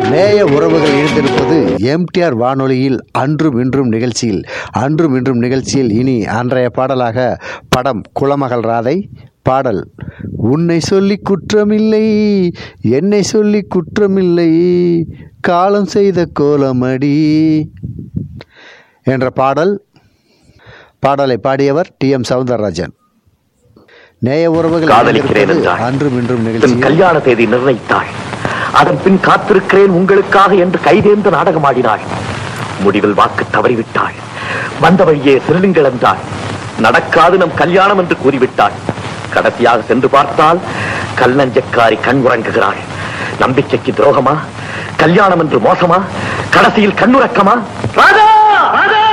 நேய உறவுகள் இணைந்திருப்பது எம்டிஆர் வானொலியில் அன்றும் இன்றும் நிகழ்ச்சியில் அன்றும் இன்றும் நிகழ்ச்சியில் இனி அன்றைய பாடலாக படம் குலமகள் ராதை பாடல் உன்னை சொல்லி குற்றமில்லை என்னை சொல்லி குற்றமில்லை காலம் செய்த கோலமடி என்ற பாடல் பாடலை பாடியவர் டி எம் சவுந்தரராஜன் நேய உறவுகள் காதலிக்கிறேன் இணைந்திருப்பது என்றாள். அன்றும் இன்றும் தன் நிகழ்ச்சியில் கல்யாண தேதி நிர்ணயித்தாள் அதன் பின் காத்திருக்கிறேன் உங்களுக்காக என்று கைதேர்ந்து நாடகமாடினாள் முடிவில் வாக்கு தவறிவிட்டாள் வந்த வழியே சிறுலிங்கிழந்தாள் நடக்காது நம் கல்யாணம் என்று கூறிவிட்டாள் கடைசியாக சென்று பார்த்தால் கல்லஞ்சக்காரி கண் உறங்குகிறாள் நம்பிக்கைக்கு துரோகமா கல்யாணம் என்று மோசமா கடைசியில் கண்ணுறக்கமா ராஜா ராஜா